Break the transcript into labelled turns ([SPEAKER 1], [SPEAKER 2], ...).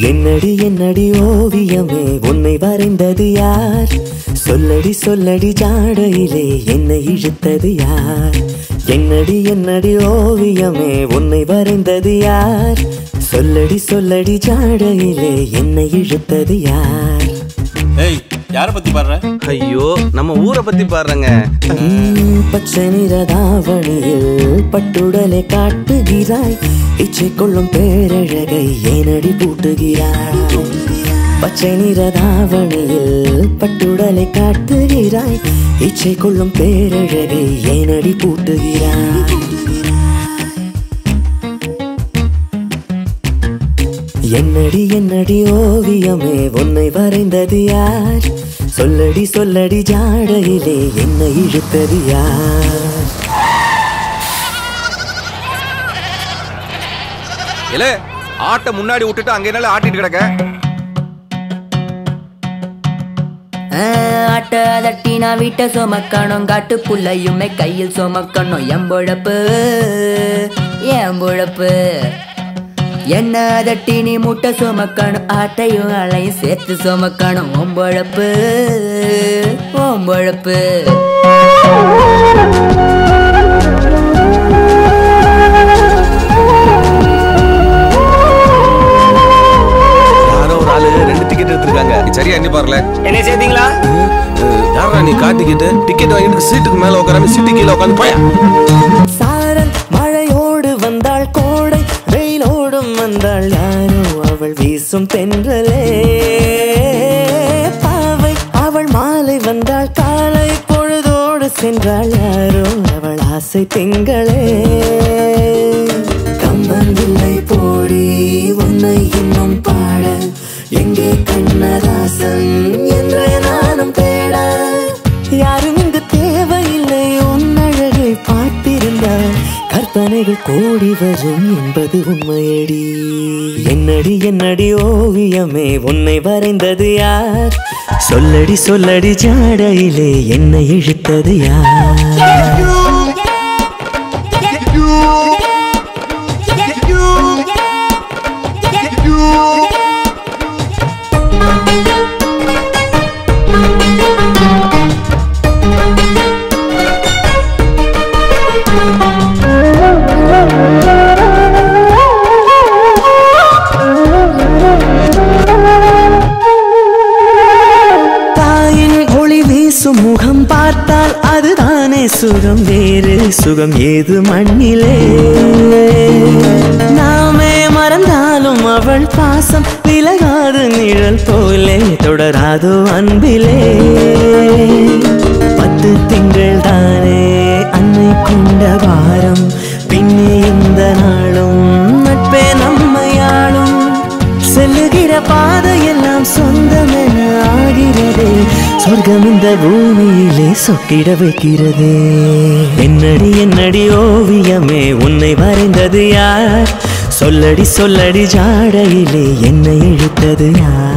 [SPEAKER 1] என்னடி என்னடி ஓவியமே உன்னை வரைந்தது யார் சொல்லடி சொல்லடி ஜாடையிலே என்னை இழுத்தது யார் என்னடி என்னடி ஓவியமே உன்னை வரைந்தது யார் சொல்லடி சொல்லடி ஜாடையிலே என்னை இழுத்தது யார்
[SPEAKER 2] ஏய் யாரை பத்தி பாடுற
[SPEAKER 3] ஐயோ நம்ம ஊரை பத்தி பாடுறேங்க
[SPEAKER 1] உம், பச்சை நிற தாவணியில் பட்டுடலை காட்டுகிறாய் இச்சை கொள்ளும் பேரழகை ஏனடி பூட்டுகிறாய் பச்சை நிற தாவணியில் பட்டுடலை காட்டுகிறாய் இச்சை கொள்ளும் பேரழகை ஏனடி பூட்டுகிறாய் என்னடி என்னடி ஓவியமே உன்னை வரைந்தது யார் சொல்லடி சொல்லடி ஜாடையிலே என்னை இழுத்தது யார்
[SPEAKER 3] இல்ல ஆட்டை முன்னாடி விட்டுட்டு அங்க என்னால ஆட்டிட்டு கிடக்க
[SPEAKER 4] ஆட்ட தட்டி நான் வீட்டை சுமக்கணும் காட்டு புள்ளையுமே கையில் சுமக்கணும் என் பொழப்பு என் பொழப்பு என்ன தட்டி நீ முட்டை சுமக்கணும் ஆட்டையும் அலையும் சேர்த்து சுமக்கணும் உன் பொழப்பு உன் பொழப்பு
[SPEAKER 3] யாரோ ஒரு ஆளு ரெண்டு டிக்கெட் எடுத்திருக்காங்க சரியா எண்ணி பாருல
[SPEAKER 5] என்ன சேர்த்தீங்களா
[SPEAKER 3] யாரா நீ கார் டிக்கெட் டிக்கெட் வாங்கிட்டு சீட்டுக்கு மேல உட்காராம சீட்டு கீழே உட்காந்து போயா
[SPEAKER 1] சாரல் மழையோடு வந்தாள் கோடை வெயிலோடும் வந்தாள் யாரோ அவள் வீசும் தென்றலே பாவை அவள் மாலை வந்தாள் காலை பொழுதோடு சென்றாள் யாரோ அவள் ஆசை திங்களே கம்பந்தில்லை போடி உன்னை இன்னும் பாட எங்கே கண்ணதாசன் என்ற நானும் தேட யாரும் இங்கு தேவையில்லை உன் அழகை பார்த்திருந்தால் கற்பனைகள் கோடி வரும் என்பது உண்மையடி என்னடி என்னடி ஓவியமே உன்னை வரைந்தது யார் சொல்லடி சொல்லடி ஜாடையிலே என்னை இழுத்தது யார் தாயின் ஒளி வீசும் முகம் பார்த்தால் அதுதானே சுகம் வேறு சுகம் ஏது மண்ணிலே நாமே மறந்தாலும் அவள் பாசம் விலகாது நிழல் போலே தொடராதோ அன்பிலே பத்து திங்கள் தானே அன்னை கொண்ட வாரம் பின்னே இந்த நாளும் நட்பே நம்மையாளும் செல்லுகிற பாதையெல்லாம் சொந்தமென ஆகிறதே சொர்க்கம் இந்த பூமியிலே சொக்கிட வைக்கிறதே என்னடி என்னடி ஓவியமே உன்னை வரைந்தது யார் சொல்லடி சொல்லடி ஜாடையிலே என்னை இழுத்தது யார்